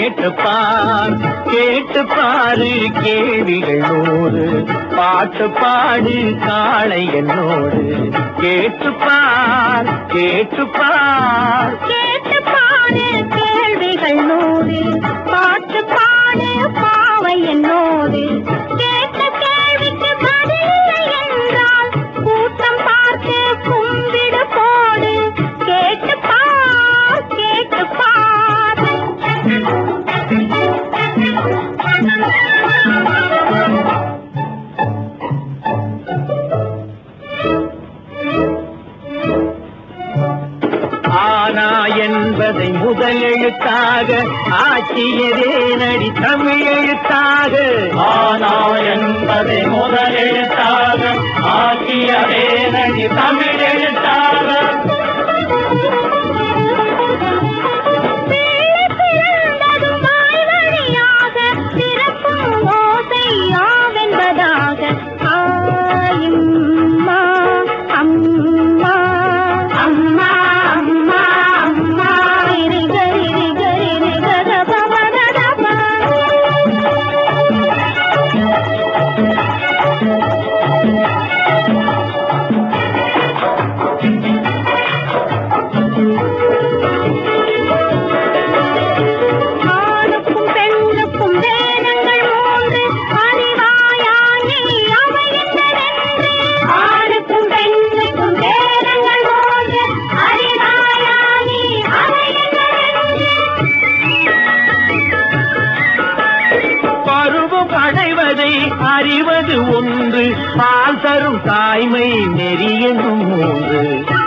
கேட்டுப்பார் கேட்டுப்பாரு கேள்விகள் நூறு பாட்டு பாடு காளை என்னோடு கேட்டுப்பார் கேட்டுப்பார் கேட்டு பாடு கேள்விகள் நூறு பாட்டு பாடு பாவை என்னோடு கேட்ட கேள்விக்கு பதிலை என்றால் கூட்டம் பார்த்து கும்பிடு போடு கேட்டு பார் கேட்டு பார் ஆனா என்பதை முதல் எழுத்தாக ஆக்கியதே நடி தமிழ் எழுத்தாக ஆனா என்பதை முதல் எழுத்தாக ஆக்கியதே நடி தமிழ் எழுத்தாக பிறந்ததும் வாய்வழியாக பிறப்பும் ஓசையாவென்பதாக ஆயம்மா அம்மா அம்மா அம்மா அம்மா இரிக இரிக இரிக தபமததபா. ஆணுக்கும் பெண்ணுக்கும் வேதங்கள் மூன்று அறிவாயா நீ அவை என்னவென்று ஆணுக்கும் பெண்ணுக்கும் வேதங்கள் மூன்று அறிவாயா நீ அவை என்னவென்று பருவம் அடைவதை அறிவது ஒன்று பால் தரும் தாய்மை நெறி என்னும் மூன்று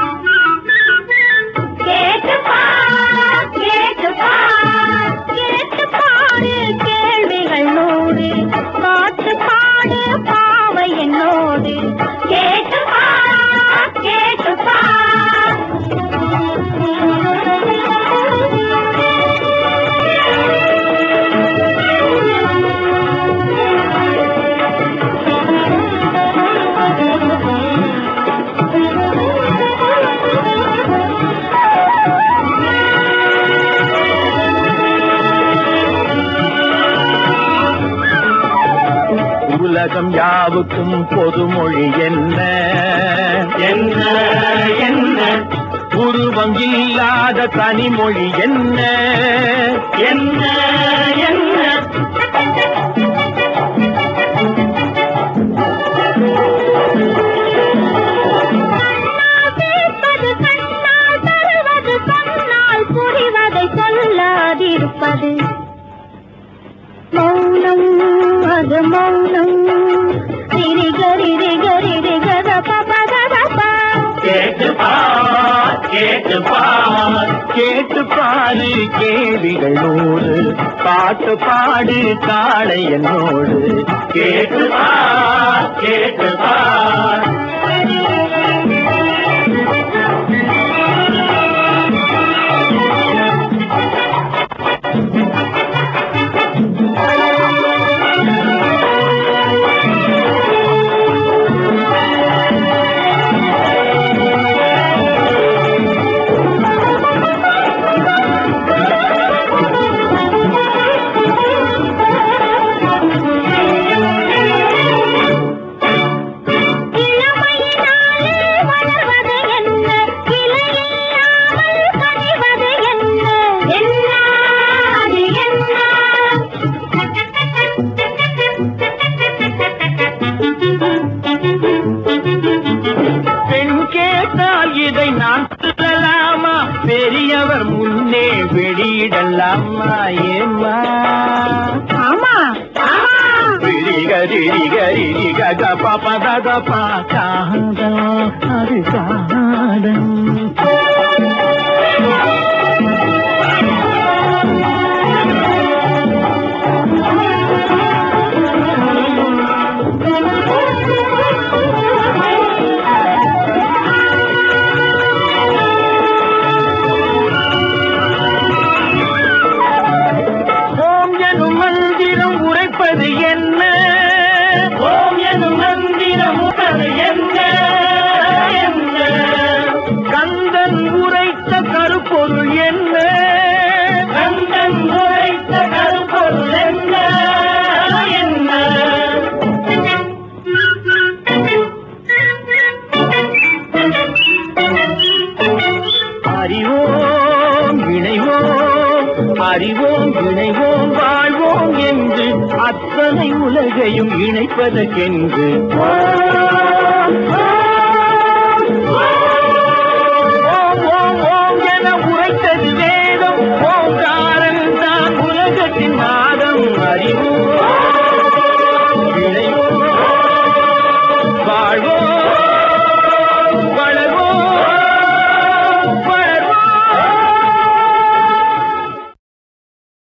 கேட்டு பார் கேட்டு பார் கேட்டு பாடு கேள்விகள் நூறு பாட்டு பாடு பாவை என்னோடு கேட்டு பார் கேட்டு உலகம் யாவுக்கும் பொதுமொழி என்ன என்ன என்ன உருவம் இல்லாத தனிமொழி என்ன என்ன என்ன கேட்பது கண்ணால் தருவது சொன்னால் புரிவதை சொல்லாதிருப்பது மௌனம் அது மௌனம் ரிரிகரிரிகரிரிகதபபதபா. கேட்டுப்பார் கேட்டுப்பார் கேட்டுப்பாரு கேள்விகள் நூறு பாட்டு பாடு காளை என்னோடு கேட்டுப்பார் கேட்டுப்பார் இளமையினாலே வளர்வது என்ன இலையில்லாமல் கனிவது என்ன என்ன அது என்ன பெண் கேட்டால் இதை நான் சொல்லலாமா பெரியவர் முன்னே வெளியிடலாமா ஏமா ஆமா ஆமா பதகப்பா காதம் அது காதம் ஓம் எனும் மந்திரம் உரைப்பது என்ன ஓம் எனும் மந்திரம் உரைப்பது என்ன என்ன கந்தன் அறிவோம் இணைவோம் அறிவோம் இணைவோம் வாழ்வோம் என்று அத்தனை உலகையும் இணைப்பதற்கென்று ஓம், ஓம்.